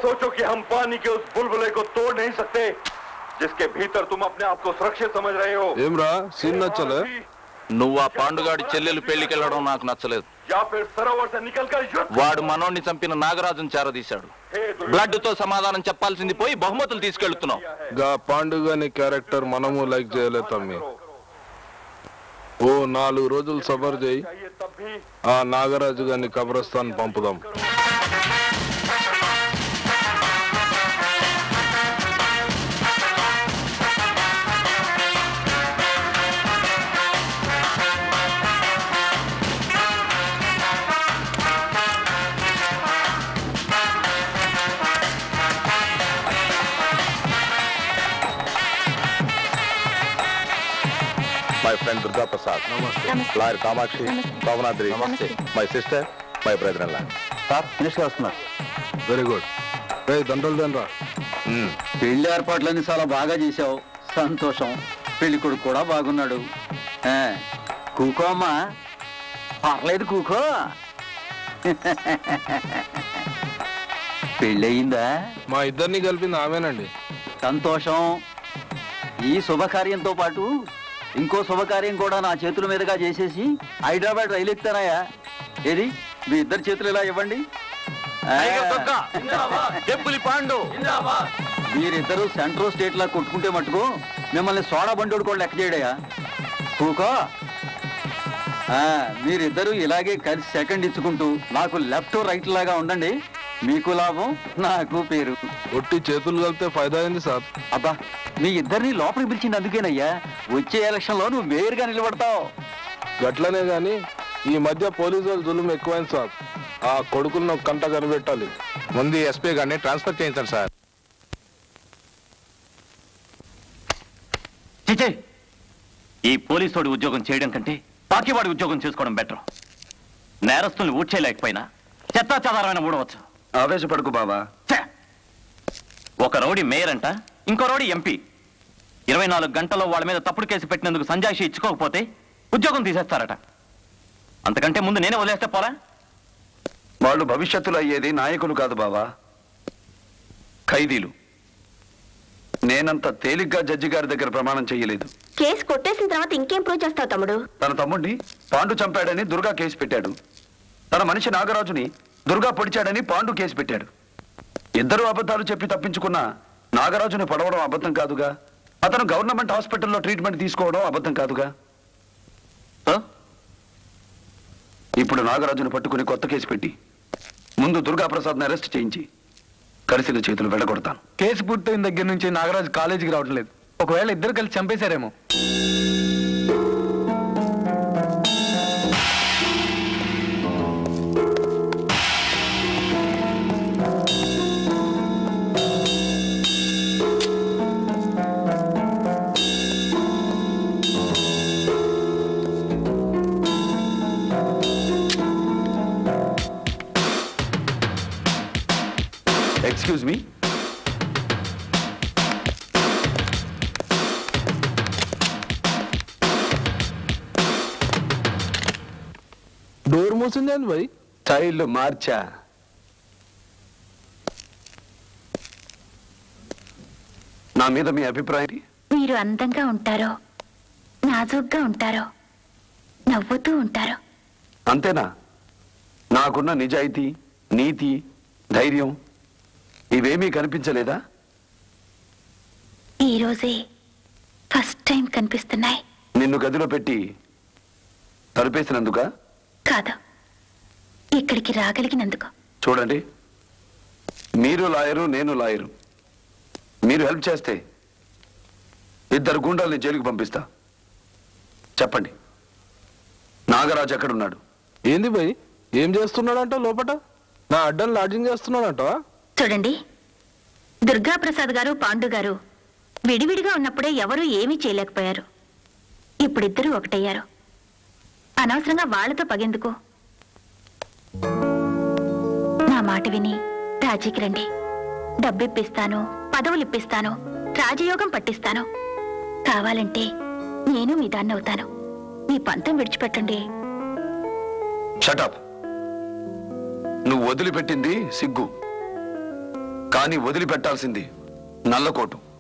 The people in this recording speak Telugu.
सोचो कि हम पानी के उस बुलबुले को तोड़ नहीं सकते जिसके भीतर तुम अपने आप को सुरक्षित समझ रहे हो ఏమ్రా సీన్ నచ్చలే నువ్వు ఆ పాండుగాడి చెల్లెలు పెళ్లికి వెళ్ళడం నాకు నచ్చలేదు या फिर सरोवर से निकलकर युद्ध వాడు మనోడిని చంపిన నాగరాజును చేరదీశాడు हे दुर्योधन, బ్లడ్ తో సమాధానం చెప్పాల్సింది పోయి బహుమతులు తీసుకెళ్తున్నావు గా పాండుగాని క్యారెక్టర్ మనము లైక్ చేయలే తమ్మి ఓ నాలుగు రోజులు సఫర్ చేయి चाहिए तब भी ఆ నాగరాజు గారిని కబ్రస్థాన్ పంపుదాం my friend Durga Prasad lawyer Kamakshi Shobhanadri నమస్తే. My sister my brother in law sir minister వస్తున్నారు వెరీ గుడ్ రే దండలు దేనరా పెళ్లి ఏర్పాట్లన్నీ చాలా బాగా చేశావు సంతోషం పెళ్లి కొడుకు కూడా బాగున్నాడు ఆ, కూకో అమ్మా పర్లేదు కూకో పెళ్ళయిందా మా ఇద్దరిని కలిపింది ఆమెనండి సంతోషం ఈ శుభకార్యంతో పాటు ఇంకో శుభకార్యం కూడా నా చేతుల మీదుగా చేసేసి హైదరాబాద్ రైలు ఎక్కుతారాయా ఏది మీ ఇద్దరు చేతులు ఇలా ఇవ్వండి ఆ. టెంపుల్ పాండు మీరిద్దరూ సెంట్రల్ స్టేట్ లా కొట్టుకుంటే మటుకు మిమ్మల్ని సోడా బండోడు కూడా లెక్క చేయడయా కూకో ఆ, మీరిద్దరూ ఇలాగే కలిసి సెకండ్ ఇచ్చుకుంటూ నాకు లెఫ్ట్ రైట్ లాగా ఉండండి మీకు లాభం నాకు పేరు ఒట్టి చేతులు కలిపితే ఫైదా అయింది సార్ అబ్బా మీ ఇద్దరిని లోపలికి పిలిచింది అందుకేనయ్యా వచ్చే ఎలక్షన్ లో నువ్వు మేయర్గా నిలబడతావు గట్లనే గాని ఈ మధ్య పోలీసు వాళ్ళు జులుం ఎక్కువైంది సార్ ఆ కొడుకులను ఒక కంట కనిపెట్టాలి ముందు ఎస్పీ గారిని ట్రాన్స్ఫర్ చేయించండి సార్ చిచే ఈ పోలీసోడి ఉద్యోగం చేయడం కంటే పాకివాడి ఉద్యోగం చేసుకోవడం బెటర్ నేరస్తుల్ని ఊడ్చేయలేకపోయినా చెత్తా చెదారమైన ఊడవచ్చు ఆవేశపడుకు బాబా ఛే! ఒక రౌడీ మేయర్ అంట ఇంకో రౌడీ ఎంపీ ఇరవై నాలుగు గంటల్లో వాళ్ళ మీద తప్పుడు కేసు పెట్టినందుకు సంజాయిషి ఇచ్చుకోకపోతే ఉద్యోగం తీసేస్తారట అంతకంటే ముందు నేనే వదిలేస్తే పోలా వాళ్ళు భవిష్యత్తులో అయ్యేది నాయకులు కాదు బావా ఖైదీలు నేనంత తేలిగ్గా జడ్జి గారి దగ్గర ప్రమాణం చేయలేదు కేసు కొట్టేసిన తర్వాత ఇంకేం ప్రూవ్ చేస్తావు తమ్ముడు తన తమ్ముడిని పాండు చంపాడని దుర్గా కేసు పెట్టాడు తన మనిషి నాగరాజుని దుర్గా పొడిచాడని పాండు కేసు పెట్టాడు ఇద్దరు అబద్ధాలు చెప్పి తప్పించుకున్న నాగరాజుని పడవడం అబద్ధం కాదుగా అతను గవర్నమెంట్ హాస్పిటల్లో ట్రీట్మెంట్ తీసుకోవడం అబద్ధం కాదుగా ఆ? ఇప్పుడు నాగరాజును పట్టుకుని కొత్త కేసు పెట్టి ముందు దుర్గా ప్రసాద్ని అరెస్ట్ చేయించి కలిసిన చేతులు వెళ్ళగొడతాను కేసు పూర్తయిన దగ్గర నుంచి నాగరాజు కాలేజీకి రావట్లేదు ఒకవేళ ఇద్దరు కలిసి చంపేశారేమో ఎక్స్క్యూజ్ మీ డోర్ మూసింది అని భయ్ స్టైల్ మార్చా నా మీద మీ అభిప్రాయం మీరు అందంగా ఉంటారో నాజూగ్గా ఉంటారో నవ్వుతూ ఉంటారో అంతేనా నాకున్న నిజాయితీ నీతి ధైర్యం ఇవేమీ కనిపించలేదా ఈ రోజే ఫస్ట్ టైం కనిపిస్తున్నాయి నిన్ను గదిలో పెట్టి తలుపేసినందుక కాదు ఇక్కడికి రాగలిగినందుకు చూడండి మీరు లాయరు నేను లాయరు మీరు హెల్ప్ చేస్తే ఇద్దరు గుండాల్ని జైలుకి పంపిస్తా చెప్పండి నాగరాజు ఎక్కడున్నాడు ఏంది భయ్ ఏం చేస్తున్నాడంట లోపట నా అడ్డం లాడ్జింగ్ చేస్తున్నాడంట చూడండి దుర్గా ప్రసాద్ గారు పాండు గారు విడివిడిగా ఉన్నప్పుడే ఎవరూ ఏమీ చేయలేకపోయారు ఇప్పుడిద్దరూ ఒకటయ్యారు అనవసరంగా వాళ్ళతో పగెందుకు నా మాట విని రాజీకి రండి డబ్బిప్పిస్తాను పదవులు ఇప్పిస్తాను రాజయోగం పట్టిస్తాను కావాలంటే నేను మీ దాన్ని అవుతాను మీ పంతం విడిచిపెట్టండి షటప్ నువ్వు వదిలిపెట్టింది సిగ్గు కానీ వదిలిపెట్టాల్సింది నల్లకోటు